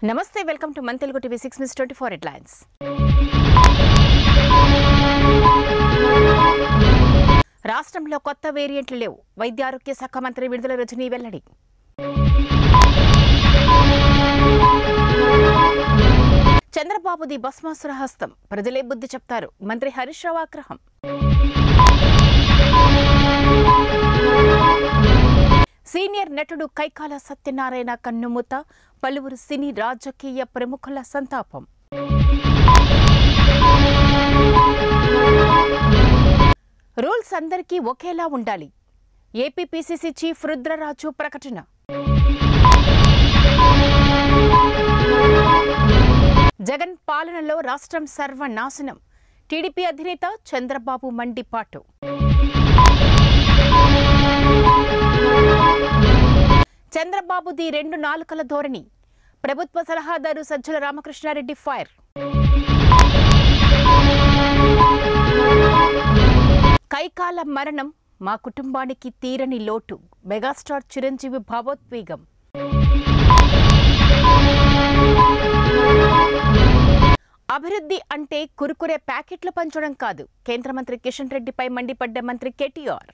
నమస్తే welcome to మన్ Telugu TV six మిస్ ట్వంటీ ఫోర్ హెడ్లైన్స్ రాష్ట్రంలో కొత్త వేరియంట్లు లేవు వైద్య ఆరోగ్య శాఖ మంత్రి విడుదల రజనీ వెల్లడి చంద్రబాబుది భస్మాసుర హస్తం ప్రజలే బుద్ధి చెప్తారు మంత్రి హరీష్ రావు ఆగ్రహం సీనియర్ నటుడు కైకాల సత్యనారాయణ కన్నుమూత పలువురు సినీ రాజకీయ ప్రముఖుల సంతాపం రూల్స్ అందరికీ ఒకేలా ఉండాలి ఏపీపీసీసీ చీఫ్ రుద్రరాజు ప్రకటన జగన్ పాలనలో రాష్ట్రం సర్వనాశనం టీడీపీ అధినేత చంద్రబాబు మండిపాటు చంద్రబాబుది రెండు నాలుకల ధోరణి ప్రభుత్వ సలహాదారు సజ్జల రామకృష్ణారెడ్డి ఫైర్ కైకాల మరణం మా కుటుంబానికి తీరని లోటు మెగాస్టార్ చిరంజీవి భావోద్వేగం అభివృద్ధి అంటే కురుకురే ప్యాకెట్లు పంచడం కాదు కేంద్ర మంత్రి కిషన్ రెడ్డిపై మండిపడ్డ మంత్రి కేటీఆర్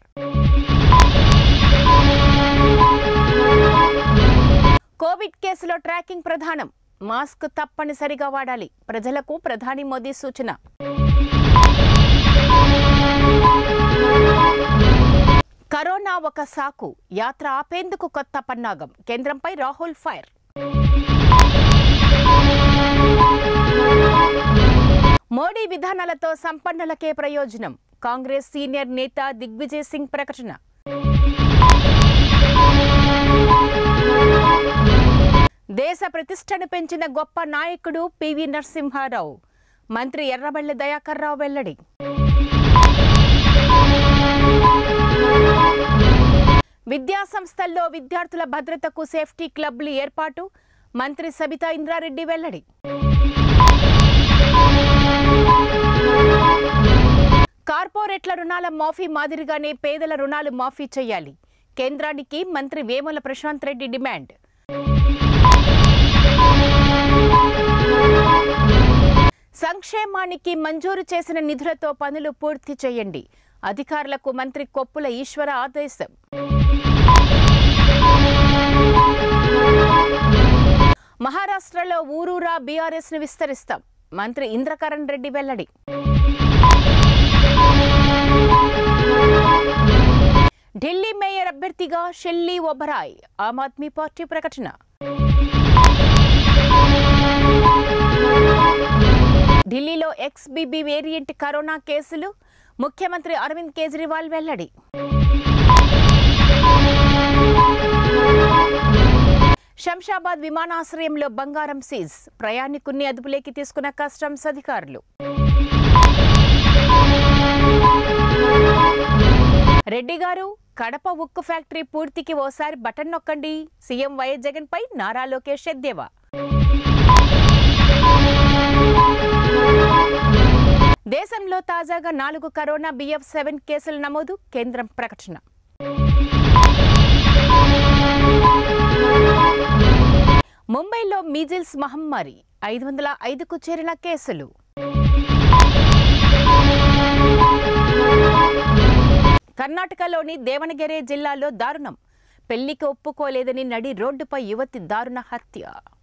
కోవిడ్ కేసులో ట్రాకింగ్ ప్రధానం మాస్క్ తప్పనిసరిగా వాడాలి ప్రజలకు ప్రధాని మోదీ సూచన కరోనా ఒక సాకు యాత్ర ఆపేందుకు కొత్త పన్నాగం కేంద్రంపై రాహుల్ ఫైర్ మోడీ విధానాలతో సంపన్నులకే ప్రయోజనం కాంగ్రెస్ సీనియర్ నేత దిగ్విజయ్ సింగ్ ప్రకటన దేశ ప్రతిష్టను పెంచిన గొప్ప నాయకుడు పివి నరసింహారావు మంత్రి ఎర్రబెల్లి దయాకర్ రావు వెల్లడి విద్యా సంస్థల్లో విద్యార్థుల భద్రతకు సేఫ్టీ క్లబ్లు ఏర్పాటు మంత్రి సబితా ఇంద్రారెడ్డి వెల్లడి కార్పొరేట్ల రుణాల మాఫీ మాదిరిగానే పేదల రుణాలు మాఫీ చేయాలి కేంద్రానికి మంత్రి వేముల ప్రశాంత్ రెడ్డి డిమాండ్ సంక్షేమానికి మంజూరు చేసిన నిధులతో పనులు పూర్తి చేయండి అధికారులకు మంత్రి కొప్పుల ఈశ్వర ఆదేశం మహారాష్ట్రలో ఊరూరా బీఆర్ఎస్ ను విస్తరిస్తాం మంత్రి ఇంద్రకరణ్ రెడ్డి వెల్లడి ఢిల్లీ మేయర్ అభ్యర్థిగా షెల్లీ ఒబరాయ్ ఆమ్ ఆద్మీ పార్టీ ప్రకటన ఢిల్లీలో ఎక్స్బీబీ వేరియంట్ కరోనా కేసులు ముఖ్యమంత్రి అరవింద్ కేజ్రీవాల్ వెల్లడి శంషాబాద్ విమానాశ్రయంలో బంగారం సీజ్ ప్రయాణికుల్ని అదుపులోకి తీసుకున్న కస్టమ్స్ అధికారులు రెడ్డి గారు కడప ఉక్కు ఫ్యాక్టరీ పూర్తికి ఓసారి బటన్ నొక్కండి సీఎం వైఎస్ జగన్ పై నారా లోకేష్ ఎద్దేవా దేశంలో తాజాగా నాలుగు కరోనా బిఎఫ్ సెవెన్ కేసులు నమోదు కేంద్రం ప్రకటన ముంబైలో మీజిల్స్ మహమ్మారి ఐదు వందల ఐదుకు చేరిన కేసులు కర్ణాటకలోని దేవనగిరి జిల్లాలో దారుణం పెళ్లికి ఒప్పుకోలేదని నడి రోడ్డుపై యువతి దారుణ హత్య